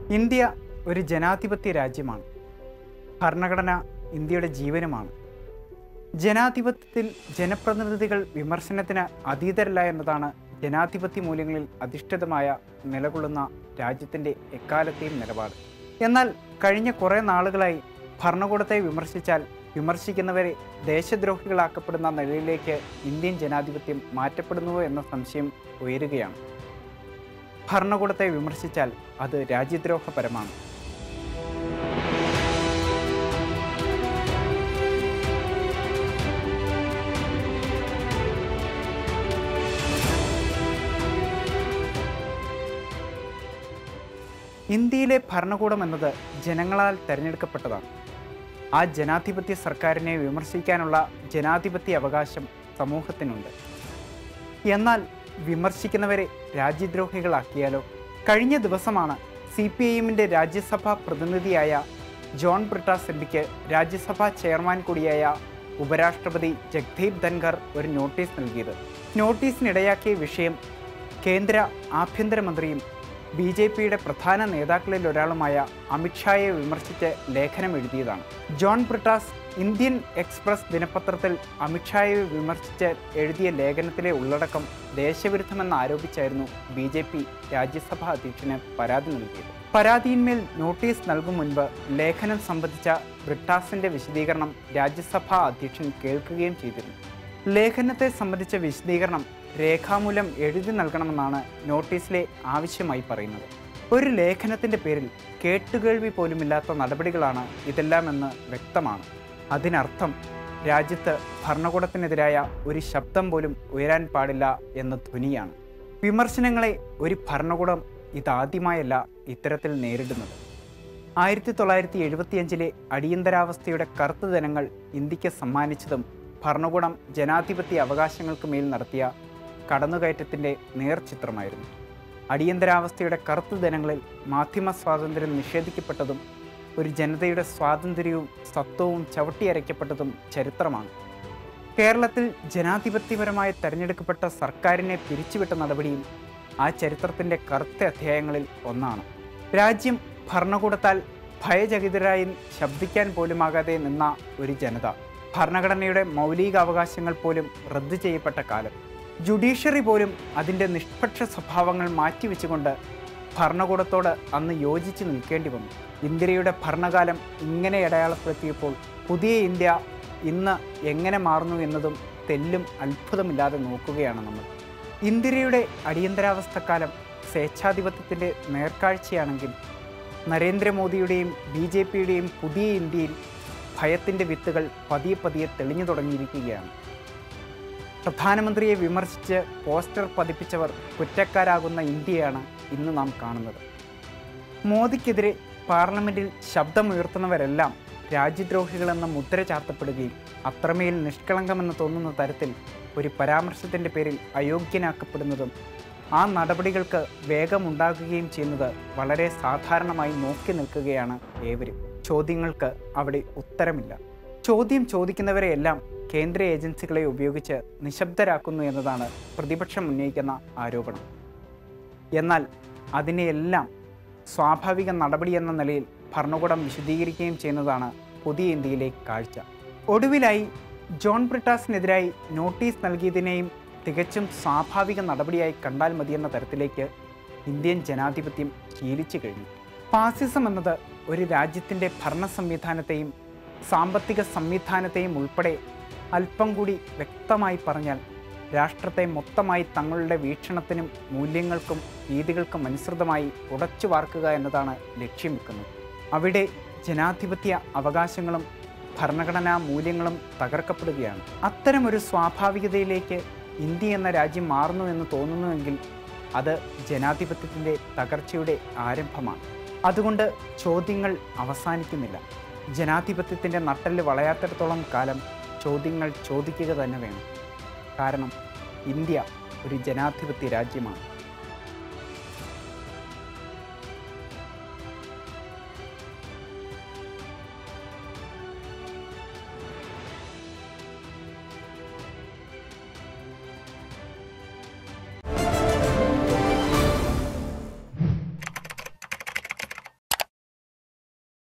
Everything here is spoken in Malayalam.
ഇന്ത്യ ഒരു ജനാധിപത്യ രാജ്യമാണ് ഭരണഘടന ഇന്ത്യയുടെ ജീവനുമാണ് ജനാധിപത്യത്തിൽ ജനപ്രതിനിധികൾ വിമർശനത്തിന് അതീതരല്ല എന്നതാണ് ജനാധിപത്യ മൂല്യങ്ങളിൽ അധിഷ്ഠിതമായ നിലകൊള്ളുന്ന രാജ്യത്തിൻ്റെ എക്കാലത്തെയും നിലപാട് എന്നാൽ കഴിഞ്ഞ കുറേ നാളുകളായി ഭരണകൂടത്തെ വിമർശിച്ചാൽ വിമർശിക്കുന്നവരെ ദേശദ്രോഹികളാക്കപ്പെടുന്ന നിലയിലേക്ക് ഇന്ത്യൻ ജനാധിപത്യം മാറ്റപ്പെടുന്നുവോ എന്ന സംശയം ഉയരുകയാണ് ഭരണകൂടത്തെ വിമർശിച്ചാൽ അത് രാജ്യദ്രോഹപരമാണ് ഇന്ത്യയിലെ ഭരണകൂടം എന്നത് ജനങ്ങളാൽ തിരഞ്ഞെടുക്കപ്പെട്ടതാണ് ആ ജനാധിപത്യ സർക്കാരിനെ വിമർശിക്കാനുള്ള ജനാധിപത്യ അവകാശം സമൂഹത്തിനുണ്ട് എന്നാൽ വിമർശിക്കുന്നവരെ രാജ്യദ്രോഹികളാക്കിയാലോ കഴിഞ്ഞ ദിവസമാണ് സി പി ഐ എമ്മിൻ്റെ രാജ്യസഭാ പ്രതിനിധിയായ ജോൺ ബ്രിട്ടാസ് എം പിക്ക് രാജ്യസഭാ ചെയർമാൻ കൂടിയായ ഉപരാഷ്ട്രപതി ജഗ്ദീപ് ധൻഖർ ഒരു നോട്ടീസ് നൽകിയത് നോട്ടീസിനിടയാക്കിയ വിഷയം കേന്ദ്ര ആഭ്യന്തരമന്ത്രിയും ബി ജെ പിയുടെ പ്രധാന നേതാക്കളിൽ ഒരാളുമായ അമിത്ഷായെ വിമർശിച്ച് ലേഖനം എഴുതിയതാണ് ജോൺ ബ്രിട്ടാസ് ഇന്ത്യൻ എക്സ്പ്രസ് ദിനപത്രത്തിൽ അമിത്ഷായെ വിമർശിച്ച് എഴുതിയ ലേഖനത്തിലെ ഉള്ളടക്കം ദേശവിരുദ്ധമെന്ന് ആരോപിച്ചായിരുന്നു ബി ജെ പി രാജ്യസഭാ അധ്യക്ഷന് പരാതി നൽകിയത് പരാതിയിന്മേൽ നോട്ടീസ് നൽകും മുൻപ് ലേഖനം സംബന്ധിച്ച ബ്രിട്ടാസിന്റെ വിശദീകരണം രാജ്യസഭാ അധ്യക്ഷൻ കേൾക്കുകയും ചെയ്തിരുന്നു ലേഖനത്തെ സംബന്ധിച്ച വിശദീകരണം രേഖാമൂലം എഴുതി നൽകണമെന്നാണ് നോട്ടീസിലെ ആവശ്യമായി പറയുന്നത് ഒരു ലേഖനത്തിൻ്റെ പേരിൽ കേട്ടുകേൾവി പോലുമില്ലാത്ത നടപടികളാണ് ഇതെല്ലാമെന്ന് വ്യക്തമാണ് അതിനർത്ഥം രാജ്യത്ത് ഭരണകൂടത്തിനെതിരായ ഒരു ശബ്ദം പോലും ഉയരാൻ പാടില്ല എന്ന ധ്വനിയാണ് വിമർശനങ്ങളെ ഒരു ഭരണകൂടം ഇതാദ്യമായല്ല ഇത്തരത്തിൽ നേരിടുന്നത് ആയിരത്തി തൊള്ളായിരത്തി എഴുപത്തിയഞ്ചിലെ അടിയന്തരാവസ്ഥയുടെ കറുത്ത ദിനങ്ങൾ ഇന്ത്യക്ക് സമ്മാനിച്ചതും ഭരണകൂടം ജനാധിപത്യ അവകാശങ്ങൾക്ക് മേൽ നടത്തിയ കടന്നുകയറ്റത്തിൻ്റെ നേർചിത്രമായിരുന്നു അടിയന്തരാവസ്ഥയുടെ കറുത്ത ദിനങ്ങളിൽ മാധ്യമ സ്വാതന്ത്ര്യം നിഷേധിക്കപ്പെട്ടതും ഒരു ജനതയുടെ സ്വാതന്ത്ര്യവും സത്വവും ചവിട്ടിയരയ്ക്കപ്പെട്ടതും ചരിത്രമാണ് കേരളത്തിൽ ജനാധിപത്യപരമായി തെരഞ്ഞെടുക്കപ്പെട്ട സർക്കാരിനെ പിരിച്ചുവിട്ട നടപടിയും ആ ചരിത്രത്തിൻ്റെ കറുത്ത അധ്യായങ്ങളിൽ ഒന്നാണ് രാജ്യം ഭരണകൂടത്താൽ ഭയചകിതരായി ശബ്ദിക്കാൻ പോലുമാകാതെ നിന്ന ഒരു ജനത ഭരണഘടനയുടെ മൗലികാവകാശങ്ങൾ പോലും റദ്ദു ചെയ്യപ്പെട്ട കാലം ജുഡീഷ്യറി പോലും അതിൻ്റെ നിഷ്പക്ഷ സ്വഭാവങ്ങൾ മാറ്റിവെച്ചുകൊണ്ട് ഭരണകൂടത്തോട് അന്ന് യോജിച്ച് നിൽക്കേണ്ടി വന്നു ഇന്ദിരയുടെ ഭരണകാലം ഇങ്ങനെ അടയാളപ്പെടുത്തിയപ്പോൾ പുതിയ ഇന്ത്യ ഇന്ന് എങ്ങനെ മാറുന്നു എന്നതും തെല്ലും അത്ഭുതമില്ലാതെ നോക്കുകയാണ് നമ്മൾ ഇന്ദിരയുടെ അടിയന്തരാവസ്ഥക്കാലം സ്വേച്ഛാധിപത്യത്തിൻ്റെ നേർക്കാഴ്ചയാണെങ്കിൽ നരേന്ദ്രമോദിയുടെയും ബി ജെ പിയുടെയും പുതിയ ഇന്ത്യയിൽ ഭയത്തിൻ്റെ വിത്തുകൾ പതിയെ പതിയെ തെളിഞ്ഞു തുടങ്ങിയിരിക്കുകയാണ് പ്രധാനമന്ത്രിയെ വിമർശിച്ച് പോസ്റ്റർ പതിപ്പിച്ചവർ കുറ്റക്കാരാകുന്ന ഇന്ത്യയാണ് ഇന്ന് നാം കാണുന്നത് മോദിക്കെതിരെ പാർലമെൻറ്റിൽ ശബ്ദമുയർത്തുന്നവരെല്ലാം രാജ്യദ്രോഹികളെന്ന മുദ്ര ചാർത്തപ്പെടുകയും അത്രമേൽ നിഷ്കളങ്കമെന്ന് തോന്നുന്ന തരത്തിൽ ഒരു പരാമർശത്തിൻ്റെ പേരിൽ അയോഗ്യനാക്കപ്പെടുന്നതും ആ നടപടികൾക്ക് വേഗമുണ്ടാകുകയും ചെയ്യുന്നത് വളരെ സാധാരണമായി നോക്കി നിൽക്കുകയാണ് ഏവരും ചോദ്യങ്ങൾക്ക് അവിടെ ഉത്തരമില്ല ചോദ്യം ചോദിക്കുന്നവരെയെല്ലാം കേന്ദ്ര ഏജൻസികളെ ഉപയോഗിച്ച് നിശബ്ദരാക്കുന്നു എന്നതാണ് പ്രതിപക്ഷം ഉന്നയിക്കുന്ന ആരോപണം എന്നാൽ അതിനെയെല്ലാം സ്വാഭാവിക നടപടി എന്ന നിലയിൽ ഭരണകൂടം വിശദീകരിക്കുകയും ചെയ്യുന്നതാണ് പുതിയ ഇന്ത്യയിലെ കാഴ്ച ഒടുവിലായി ജോൺ ബ്രിട്ടാസിനെതിരായി നോട്ടീസ് നൽകിയതിനെയും തികച്ചും സ്വാഭാവിക നടപടിയായി കണ്ടാൽ മതിയെന്ന തരത്തിലേക്ക് ഇന്ത്യൻ ജനാധിപത്യം ശീലിച്ചു കഴിഞ്ഞു ഫാസിസം എന്നത് ഒരു രാജ്യത്തിൻ്റെ ഭരണ സംവിധാനത്തെയും സാമ്പത്തിക സംവിധാനത്തെയും ഉൾപ്പെടെ അല്പം കൂടി വ്യക്തമായി പറഞ്ഞാൽ രാഷ്ട്രത്തെ മൊത്തമായി തങ്ങളുടെ വീക്ഷണത്തിനും മൂല്യങ്ങൾക്കും രീതികൾക്കും അനുസൃതമായി ഉടച്ചു വാർക്കുക എന്നതാണ് ലക്ഷ്യം വെക്കുന്നത് അവിടെ ജനാധിപത്യ അവകാശങ്ങളും ഭരണഘടനാ മൂല്യങ്ങളും തകർക്കപ്പെടുകയാണ് അത്തരമൊരു സ്വാഭാവികതയിലേക്ക് ഇന്ത്യ എന്ന രാജ്യം മാറുന്നു എന്ന് തോന്നുന്നുവെങ്കിൽ അത് ജനാധിപത്യത്തിൻ്റെ തകർച്ചയുടെ ആരംഭമാണ് അതുകൊണ്ട് ചോദ്യങ്ങൾ അവസാനിക്കുന്നില്ല ജനാധിപത്യത്തിൻ്റെ നട്ടല് വളയാത്തിടത്തോളം കാലം ചോദ്യങ്ങൾ ചോദിക്കുക തന്നെ വേണം കാരണം ഇന്ത്യ ഒരു ജനാധിപത്യ രാജ്യമാണ്